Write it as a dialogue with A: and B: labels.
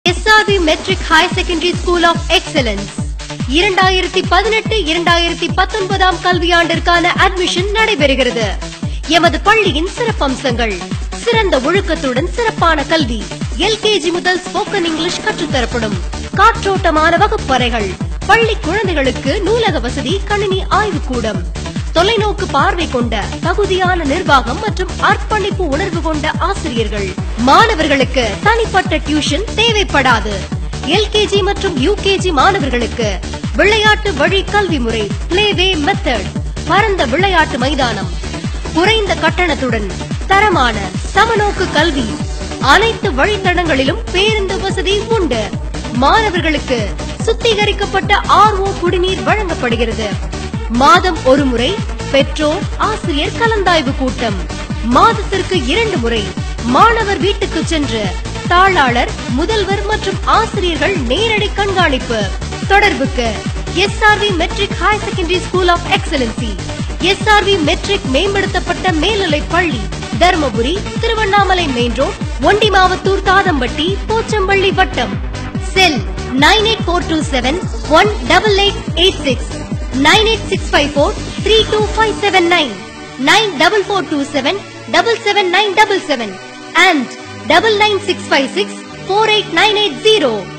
A: SRV matric higher secondary school of excellence இரண்டாயிரத்தி பதினெட்டு இரண்டாயிரத்தி பத்தொன்பதாம் கல்வியாண்டிற்கான அட்மிஷன் நடைபெறுகிறது எமது பள்ளியின் சிறப்பம்சங்கள் சிறந்த ஒழுக்கத்துடன் சிறப்பான கல்வி எல்கேஜி முதல் ஸ்போக்கன் இங்கிலீஷ் கற்றுத்தரப்படும் காற்றோட்டமான வகுப்பறைகள் பள்ளி குழந்தைகளுக்கு நூலக வசதி கணினி ஆய்வுக்கூடம் தொலைநோக்கு பார்வை கொண்ட தகுதியான நிர்வாகம் மற்றும் அர்ப்பணிப்பு உணர்வு கொண்ட ஆசிரியர்கள் மாணவர்களுக்கு தனிப்பட்ட டியூஷன் தேவைப்படாது எல்கேஜி மற்றும் யூகேஜி மாணவர்களுக்கு விளையாட்டு வழி கல்வி முறை பிளேவே மெத்தட் பரந்த விளையாட்டு மைதானம் குறைந்த கட்டணத்துடன் தரமான சமநோக்கு கல்வி அனைத்து வழித்தடங்களிலும் பேருந்து வசதி உண்டு மாணவர்களுக்கு சுத்திகரிக்கப்பட்ட ஆர்ஓ குடிநீர் வழங்கப்படுகிறது மாதம் ஒரு முறை பெற்றோர் ஆசிரியர் கலந்தாய்வு கூட்டம் மாதத்திற்கு இரண்டு முறை மாணவர் வீட்டுக்கு சென்று தாளாளர் முதல்வர் மற்றும் ஆசிரியர்கள் நேரடி கண்காணிப்பு தொடர்புக்கு SRV matric higher secondary school of excellence SRV matric மேம்படுத்தப்பட்ட மேல்நிலை பள்ளி தருமபுரி திருவண்ணாமலை மெயின் ரோட் ஒண்டிமாவத்தூர் தாதம்பட்டி போச்சம்பள்ளி வட்டம் cell nine eight four two seven one double eight eight six nine eight six five four three two five seven nine nine double four two seven double seven nine double seven and double nine six five six four eight nine eight zero